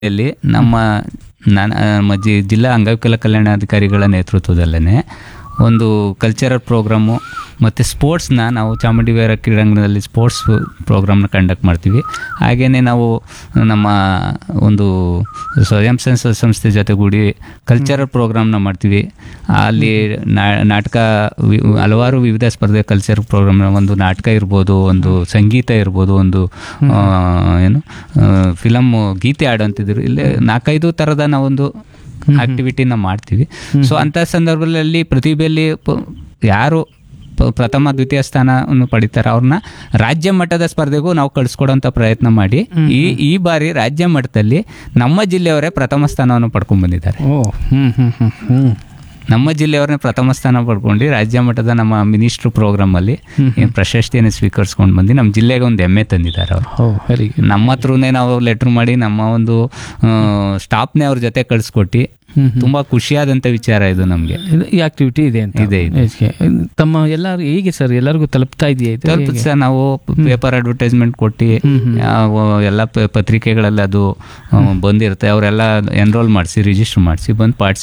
ಇಲ್ಲಿ ನಮ್ಮ ನಾನು ನಮ್ಮ ಜಿ ಜಿಲ್ಲಾ ಅಂಗವಿಕಲ ಕಲ್ಯಾಣಾಧಿಕಾರಿಗಳ ನೇತೃತ್ವದಲ್ಲೇ ಒಂದು ಕಲ್ಚರಲ್ ಪ್ರೋಗ್ರಾಮು ಮತ್ತು ಸ್ಪೋರ್ಟ್ಸ್ನ ನಾವು ಚಾಮುಂಡಿ ವೀರ ಕ್ರೀಡಾಂಗಣದಲ್ಲಿ ಸ್ಪೋರ್ಟ್ಸ್ ಪ್ರೋಗ್ರಾಮ್ನ ಕಂಡಕ್ಟ್ ಮಾಡ್ತೀವಿ ಹಾಗೆಯೇ ನಾವು ನಮ್ಮ ಒಂದು ಸ್ವಯಂ ಸಂಸ್ಥೆ ಸಂಸ್ಥೆ ಜೊತೆಗೂಡಿ ಕಲ್ಚರಲ್ ಪ್ರೋಗ್ರಾಮ್ನ ಮಾಡ್ತೀವಿ ಅಲ್ಲಿ ನಾ- ನಾಟಕ ವಿ- ಹಲವಾರು ವಿವಿಧ ಸ್ಪರ್ಧೆ ಕಲ್ಚರ್ ಪ್ರೋಗ್ರಾಮ್ನ ಒಂದು ನಾಟಕ ಇರ್ಬೋದು ಒಂದು ಸಂಗೀತ ಇರ್ಬೋದು ಒಂದು ಆ, ಏನು ಫಿಲಮ್ ಗೀತೆ ಆಡೋಂತಿದ್ರು ಇಲ್ಲಿ ನಾಲ್ಕೈದು ಥರದ ನಾವೊಂದು ಆಕ್ಟಿವಿಟಿನ ಮಾಡ್ತೀವಿ ಸೊ ಅಂಥ ಸಂದರ್ಭದಲ್ಲಿ ಪ್ರತಿಭೆಯಲ್ಲಿ ಪ- ಯಾರು ಪ- ಪ್ರಥಮ ದ್ವಿತೀಯ ಸ್ಥಾನವನ್ನು ಪಡಿತಾರೆ ಅವ್ರನ್ನ ರಾಜ್ಯ ಮಟ್ಟದ ಸ್ಪರ್ಧೆಗೂ ನಾವು ಕಳಿಸ್ಕೊಡೋಂಥ ಪ್ರಯತ್ನ ಮಾಡಿ ಈ ಈ ಬಾರಿ ರಾಜ್ಯ ಮಟ್ಟದಲ್ಲಿ ನಮ್ಮ ಜಿಲ್ಲೆಯವರೇ ಪ್ರಥಮ ಸ್ಥಾನವನ್ನು ಪಡ್ಕೊಂಡು ಬಂದಿದ್ದಾರೆ ಓ ಹ್ಮ್ ಹ್ಮ್ ಹ್ಮ್ ಹ್ಮ್ ನಮ್ಮ ಜಿಲ್ಲೆಯವ್ರನ್ನೇ ಪ್ರಥಮ ಸ್ಥಾನ ಪಡ್ಕೊಂಡು ರಾಜ್ಯ ಮಟ್ಟದ ನಮ್ಮ ಮಿನಿಸ್ಟ್ರು ಪ್ರೋಗ್ರಾಮಲ್ಲಿ ಏನು ಪ್ರಶಸ್ತಿಯನ್ನು ಸ್ವೀಕರಿಸ್ಕೊಂಡು ಬಂದು ನಮ್ಮ ಜಿಲ್ಲೆಗೆ ಒಂದು ಹೆಮ್ಮೆ ತಂದಿದ್ದಾರೆ ಅವರು ಓ ವೆರಿ ಗುಡ್ ನಮ್ಮ ಹತ್ರನೇ ನಾವು ಲೆಟ್ರ್ ಮಾಡಿ ನಮ್ಮ ಒಂದು ಸ್ಟಾಫ್ನೇ ಅವ್ರ ಜೊತೆ ಕಳಿಸ್ಕೊಟ್ಟು ಹ್ಮ್ ತುಂಬ ಖುಷಿಯಾದಂಥ ವಿಚಾರ ಇದು ನಮಗೆ ಇದು ಈ ಆಕ್ಟಿವಿಟಿ ಇದೆ ಅಂತ ಇದೆ, ಇದೆ. Okay. ತಮ್ಮ ಎಲ್ಲರೂ ಹೇಗೆ ಸರ್ ಎಲ್ಲರಿಗೂ ತಲುಪ್ತಾ ಇದೆಯಾ ಇದು ಸ್ವಲ್ಪ ಹೇಗೆ? ಸಹ ನಾವು ಪೇಪರ್ ಅಡ್ವರ್ಟೈಸ್ಮೆಂಟ್ ಕೊಟ್ಟು ಯಾವ ಎಲ್ಲ ಪ- ಪತ್ರಿಕೆಗಳಲ್ಲಿ ಅದು ಆ, ಬಂದಿರುತ್ತೆ ಅವರೆಲ್ಲ ಎನ್ರೋಲ್ ಮಾಡಿಸಿ ರಿಜಿಸ್ಟರ್ ಮಾಡಿಸಿ ಬಂದು ಪಾರ್ಟಿಸಿಪೇಟ್